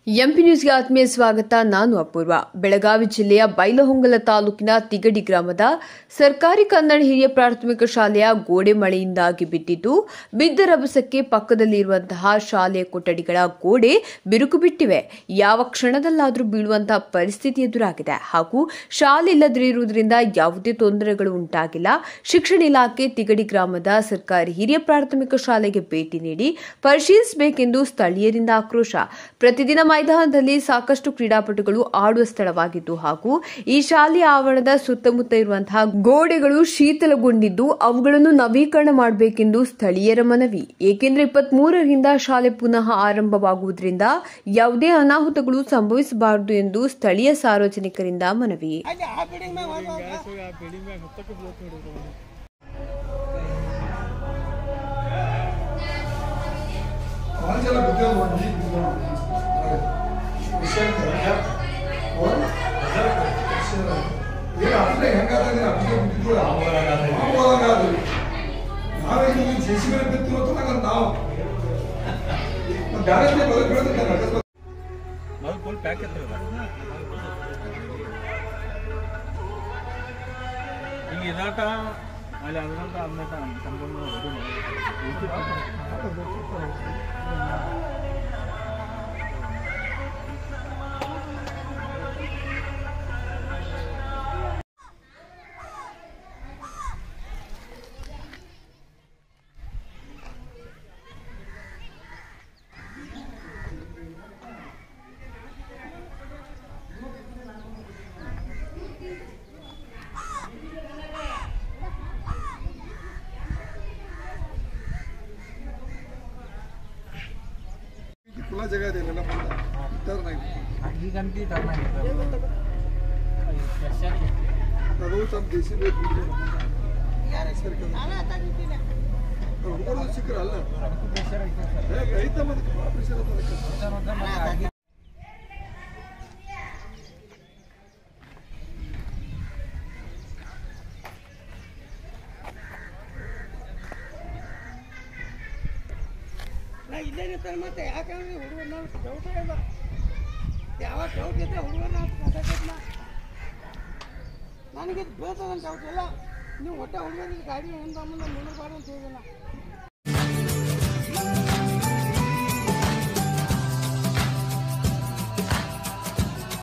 MP ನ್ಯೂಸ್ಗೆ ಆತ್ಮೀಯ ಸ್ವಾಗತ ನಾನು ಅಪೂರ್ವ ಬೆಳಗಾವಿ ಜಿಲ್ಲೆಯ ಬೈಲಹೊಂಗಲ ತಾಲೂಕಿನ ತಿಗಡಿ ಗ್ರಾಮದ ಸರ್ಕಾರಿ ಕನ್ನಡ ಹಿರಿಯ ಪ್ರಾಥಮಿಕ ಶಾಲೆಯ ಗೋಡೆ ಮಳೆಯಿಂದಾಗಿ ಬಿದ್ದಿದ್ದು ಬಿದ್ದ ರಭಸಕ್ಕೆ ಪಕ್ಕದಲ್ಲಿರುವಂತಹ ಶಾಲೆಯ ಕೊಠಡಿಗಳ ಗೋಡೆ ಬಿರುಕು ಬಿಟ್ಟಿವೆ ಯಾವ ಕ್ಷಣದಲ್ಲಾದರೂ ಬೀಳುವಂತಹ ಪರಿಸ್ಥಿತಿ ಎದುರಾಗಿದೆ ಹಾಗೂ ಶಾಲೆ ಇಲ್ಲದಿರುವುದರಿಂದ ಯಾವುದೇ ತೊಂದರೆಗಳು ಉಂಟಾಗಿಲ್ಲ ಶಿಕ್ಷಣ ಇಲಾಖೆ ತಿಗಡಿ ಗ್ರಾಮದ ಸರ್ಕಾರಿ ಹಿರಿಯ ಪ್ರಾಥಮಿಕ ಶಾಲೆಗೆ ಭೇಟಿ ನೀಡಿ ಪರಿಶೀಲಿಸಬೇಕೆಂದು ಸ್ಥಳೀಯರಿಂದ ಆಕ್ರೋಶ ಪ್ರತಿದಿನ ಮೈದಾನದಲ್ಲಿ ಸಾಕಷ್ಟು ಕ್ರೀಡಾಪಟುಗಳು ಆಡುವ ಸ್ಥಳವಾಗಿದ್ದು ಹಾಗೂ ಈ ಶಾಲೆಯ ಆವರಣದ ಸುತ್ತಮುತ್ತ ಇರುವಂತಹ ಗೋಡೆಗಳು ಶೀತಲಗೊಂಡಿದ್ದು ಅವುಗಳನ್ನು ನವೀಕರಣ ಮಾಡಬೇಕೆಂದು ಸ್ಥಳೀಯರ ಮನವಿ ಏಕೆಂದರೆ ಇಪ್ಪತ್ತ್ ಮೂರರಿಂದ ಶಾಲೆ ಪುನಃ ಆರಂಭವಾಗುವುದರಿಂದ ಯಾವುದೇ ಅನಾಹುತಗಳು ಸಂಭವಿಸಬಾರದು ಎಂದು ಸ್ಥಳೀಯ ಸಾರ್ವಜನಿಕರಿಂದ ಮನವಿ ಅಲ್ಲಿ ಆ ಬಿಲ್ಡಿಂಗ್ ಮ್ಯಾಗ ಹೋದ ಆ ಬಿಲ್ಡಿಂಗ್ ಮ್ಯಾಗ ಹತ್ತಕ್ಕೆ ಬೀಳತ್ ನೋಡಿದ್ರು ಕಾಲೇಜೆಲ್ಲ ಬಿದ್ದೋದು ಒಂದು ಈಗ ಬಿದ್ದೋದು. ವಿಷಯ ಇದೆ. ಒಂದು ವಿಷಯ ಇದೆ. ಏನು ಅಪ್ಲೈ ಹೆಂಗಾದ್ರೆ ಅಪ್ಲೈ ಬಿಟ್ಟಿದ್ರು ಮಾಮೂಲಾಗಾದ್ರು ನಾವೇ ಇಲ್ಲಿ ಜೆ ಸಿ ಬಿ ಬಿತ್ತು ಅಂತ ನಂಗೆ ನಾವು ಡ್ಯಾಮೇಜ್ ಬದಲು ಬೀಳುತ್ತೆ ಅಕಸ್ಮಾತ್ ಅದು ಫುಲ್ ಪ್ಯಾಕ್ ಇತ್ತು ಈಗ ಇದಾಟ ಅಲ್ಲಿ ಅದ್ರಂತ ಅದನ್ನಟ ಸಂಪೂರ್ಣ ಇದು ಖುಲ್ಲಾ ಜಾಗ ಇದೆ ಇಲ್ಲೆಲ್ಲ ಬಂದ ಟರ್ನ್ ಆಗಿ ಈಗಂತಿ ಅದು ತಮ್ಮ ಜೆ ಸಿ ಬಿ ನಾನೇ ಹತ್ತಾಗಿದ್ದೀನಿ ಹುಡುಗರು ಸಿಕ್ಕರ ಅಲ್ಲ ಹೇಗೆ ಐತಮ್ಮ ಅದಕ್ಕೆ ಭಾಳ ಪ್ರೆಷರ್ ಅದ ಅದಕ್ಕೆ ನಾ ಇಲ್ಲೇ ನಿಂತಾನೆ ಮತ್ತೆ ಯಾಕಂದ್ರೆ ಹುಡುಗರು ನಾನು ಡೌಟ್ ಇಲ್ಲ ಯಾವಾಗ ಡೌಟ್ ಇದ್ರೆ ಹುಡುಗರು ಮಾತಾಡ್ತಿದ್ನ ನನಗೆ ಬೀಳ್ತದಂತ ಡೌಟ್ ಇಲ್ಲ ನೀವು ಒಟ್ಟೆ ಹುಡುಗರಿಗೆ ಗಾಡಿ ಹಿಂದೆ ಮುಂದೆ ನಿಲ್ಲಬಾರ್ದು ಅಂತ ಹೇಳಿಲ್ಲ